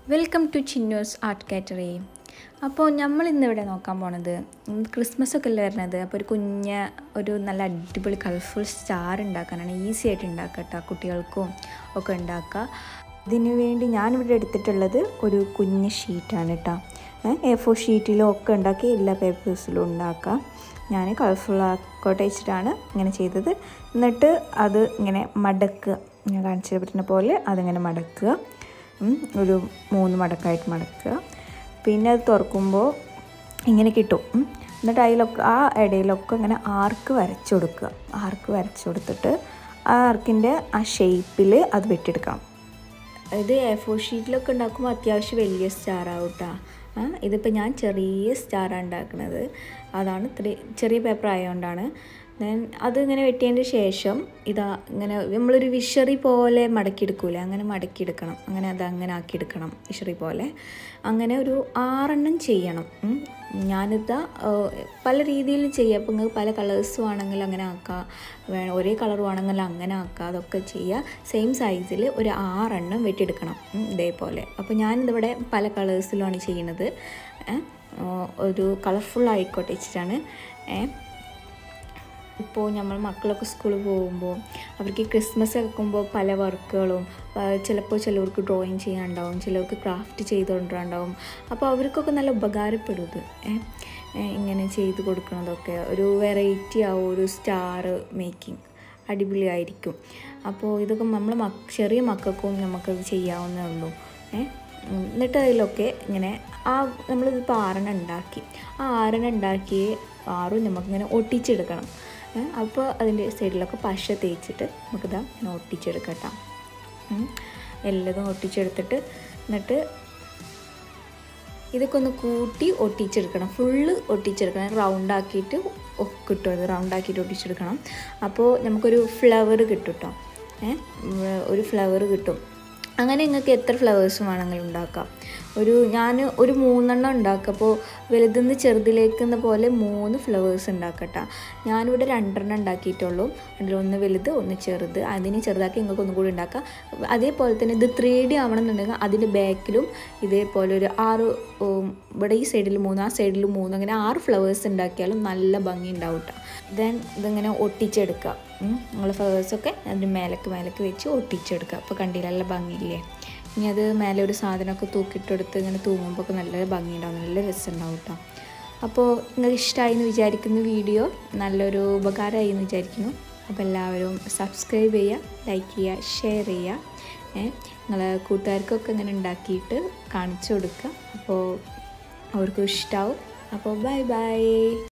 welcome to Chinnus art cattery അപ്പോൾ നമ്മൾ ഇന്നിവിടെ നോക്കാൻ പോണത് ക്രിസ്മസ് ഒക്കെ അല്ലേ വരുന്നത് അപ്പോൾ ഒരു കുഞ്ഞ ഒരു നല്ല അടിപൊളി കളർഫുൾ സ്റ്റാർ ഉണ്ടാക്കാനാണ് ഈസി ആയിട്ട് ഉണ്ടാക്കുക കേട്ടോ കുട്ടികൾക്കും ഒക്കെ ഉണ്ടാക്കുക ഇതിനു വേണ്ടി ഞാനിവിടെ എടുത്തിട്ടുള്ളത് ഒരു കുഞ്ഞ് ഷീറ്റാണ് കേട്ടോ എ ഫോർ ഷീറ്റിലും ഒക്കെ ഉണ്ടാക്കി എല്ലാ പേപ്പേഴ്സിലും ഉണ്ടാക്കാം ഞാൻ കളർഫുൾ ആക്കോട്ടെ വെച്ചിട്ടാണ് ഇങ്ങനെ ചെയ്തത് എന്നിട്ട് അത് ഇങ്ങനെ മടക്കുക ഞാൻ കാണിച്ചു പറ്റുന്ന പോലെ അതിങ്ങനെ മടക്കുക ഒരു മൂന്ന് മടക്കായിട്ട് മടക്കുക പിന്നെ അത് തുറക്കുമ്പോൾ ഇങ്ങനെ കിട്ടും എന്നിട്ട് അതിലൊക്കെ ആ ഇടയിലൊക്കെ ഇങ്ങനെ ആർക്ക് വരച്ചു കൊടുക്കുക ആർക്ക് വരച്ചു കൊടുത്തിട്ട് ആ ആർക്കിൻ്റെ ആ ഷേപ്പിൽ അത് വെട്ടിയെടുക്കണം ഇത് എ ഫോർ ഷീറ്റിലൊക്കെ ഉണ്ടാക്കുമ്പോൾ അത്യാവശ്യം വലിയ സ്റ്റാർ ആവും കേട്ടോ ഇതിപ്പോൾ ഞാൻ ചെറിയ സ്റ്റാറാണ് ഉണ്ടാക്കുന്നത് അതാണ് ഇത്ര ചെറിയ പേപ്പർ ആയതുകൊണ്ടാണ് ദെൻ അത് ഇങ്ങനെ വെട്ടിയതിൻ്റെ ശേഷം ഇതാ ഇങ്ങനെ നമ്മളൊരു വിഷറി പോലെ മടക്കിയെടുക്കൂലേ അങ്ങനെ മടക്കിയെടുക്കണം അങ്ങനെ അത് അങ്ങനെ ആക്കിയെടുക്കണം വിഷറി പോലെ അങ്ങനെ ഒരു ആറെണ്ണം ചെയ്യണം ഞാനിതാ പല രീതിയിൽ ചെയ്യാം അപ്പോൾ നിങ്ങൾക്ക് പല കളേഴ്സും ആണെങ്കിൽ അങ്ങനെ ആക്കാം വേണം ഒരേ കളർ വേണമെങ്കിൽ അങ്ങനെ ആക്കാം അതൊക്കെ ചെയ്യുക സെയിം സൈസിൽ ഒരു ആറെണ്ണം വെട്ടിയെടുക്കണം ഇതേപോലെ അപ്പോൾ ഞാനിതിവിടെ പല കളേഴ്സിലാണ് ചെയ്യുന്നത് ഒരു കളർഫുൾ ആയിക്കോട്ടെ വെച്ചിട്ടാണ് ഇപ്പോൾ നമ്മൾ മക്കളൊക്കെ സ്കൂളിൽ പോകുമ്പോൾ അവർക്ക് ക്രിസ്മസ് വെക്കുമ്പോൾ പല വർക്കുകളും ചിലപ്പോൾ ചിലവർക്ക് ഡ്രോയിങ് ചെയ്യാനുണ്ടാവും ചിലർക്ക് ക്രാഫ്റ്റ് ചെയ്തുകൊണ്ടുണ്ടാവും അപ്പോൾ അവർക്കൊക്കെ നല്ല ഉപകാരപ്പെടും ഇത് ഇങ്ങനെ ചെയ്ത് കൊടുക്കുന്നതൊക്കെ ഒരു വെറൈറ്റി ആവും ഒരു സ്റ്റാർ മേക്കിംഗ് അടിപൊളിയായിരിക്കും അപ്പോൾ ഇതൊക്കെ നമ്മൾ മക് ചെറിയ മക്കൾക്കും നമുക്കത് ചെയ്യാവുന്നേ ഉള്ളൂ എന്നിട്ട് അതിലൊക്കെ ഇങ്ങനെ ആ നമ്മളിതിപ്പോൾ ആറെണ്ണം ഉണ്ടാക്കി ആ ആറെണ്ണം ഉണ്ടാക്കി ആറും നമുക്കിങ്ങനെ ഒട്ടിച്ചെടുക്കണം അപ്പോൾ അതിൻ്റെ സൈഡിലൊക്കെ പശ തേച്ചിട്ട് നമുക്കിതാ ഇങ്ങനെ ഒട്ടിച്ചെടുക്കട്ടോ എല്ലതും ഒട്ടിച്ചെടുത്തിട്ട് എന്നിട്ട് ഇതൊക്കെ ഒന്ന് കൂട്ടി ഒട്ടിച്ചെടുക്കണം ഫുള്ള് ഒട്ടിച്ചെടുക്കണം റൗണ്ട് ആക്കിയിട്ട് കിട്ടും അത് റൗണ്ട് ആക്കിയിട്ട് ഒട്ടിച്ചെടുക്കണം അപ്പോൾ നമുക്കൊരു ഫ്ലവർ കിട്ടും കേട്ടോ ഒരു ഫ്ലവർ കിട്ടും അങ്ങനെ നിങ്ങൾക്ക് എത്ര ഫ്ലവേഴ്സ് വേണമെങ്കിലും ഉണ്ടാക്കാം ഒരു ഞാൻ ഒരു മൂന്നെണ്ണം ഉണ്ടാക്കപ്പോൾ വലുതെന്ന് ചെറുതിലേക്കുന്ന പോലെ മൂന്ന് ഫ്ലവേഴ്സ് ഉണ്ടാക്കട്ടെ ഞാനിവിടെ രണ്ടെണ്ണം ഉണ്ടാക്കിയിട്ടുള്ളൂ അതിലൊന്ന് വലുത് ഒന്ന് ചെറുത് അതിന് ചെറുതാക്കി നിങ്ങൾക്ക് ഒന്നും കൂടി ഉണ്ടാക്കാം അതേപോലെ തന്നെ ഇത് ത്രീ ഡി ആവണമെന്നുണ്ടെങ്കിൽ അതിൻ്റെ ബാക്കിലും ഇതേപോലെ ഒരു ആറ് ഇവിടെ ഈ സൈഡിൽ മൂന്ന് ആ സൈഡിൽ മൂന്ന് അങ്ങനെ ആറ് ഫ്ലവേഴ്സ് ഉണ്ടാക്കിയാലും നല്ല ഭംഗി ഉണ്ടാവും കേട്ടോ ദെൻ ഇതിങ്ങനെ ഒട്ടിച്ചെടുക്കുക നിങ്ങൾ ഫ്ലവേഴ്സൊക്കെ അതിൻ്റെ മേലക്ക് മേലക്ക് വെച്ച് ഒട്ടിച്ചെടുക്കുക അപ്പോൾ കണ്ടില്ല നല്ല ഭംഗിയില്ലേ ഇനി അത് മേലെ ഒരു സാധനമൊക്കെ തൂക്കിയിട്ടെടുത്ത് ഇങ്ങനെ തൂങ്ങുമ്പോൾ ഒക്കെ നല്ല ഭംഗി ഉണ്ടാവും നല്ല രസം ഉണ്ടാവും കേട്ടോ അപ്പോൾ നിങ്ങൾക്ക് ഇഷ്ടമായി എന്ന് വിചാരിക്കുന്ന വീഡിയോ നല്ലൊരു ഉപകാരമായി എന്ന് വിചാരിക്കുന്നു അപ്പോൾ എല്ലാവരും സബ്സ്ക്രൈബ് ചെയ്യുക ലൈക്ക് ചെയ്യുക ഷെയർ ചെയ്യുക നിങ്ങൾ കൂട്ടുകാർക്കൊക്കെ ഇങ്ങനെ ഉണ്ടാക്കിയിട്ട് കാണിച്ചു കൊടുക്കുക അപ്പോൾ അവർക്കും ഇഷ്ടമാവും അപ്പോൾ ബൈ ബൈ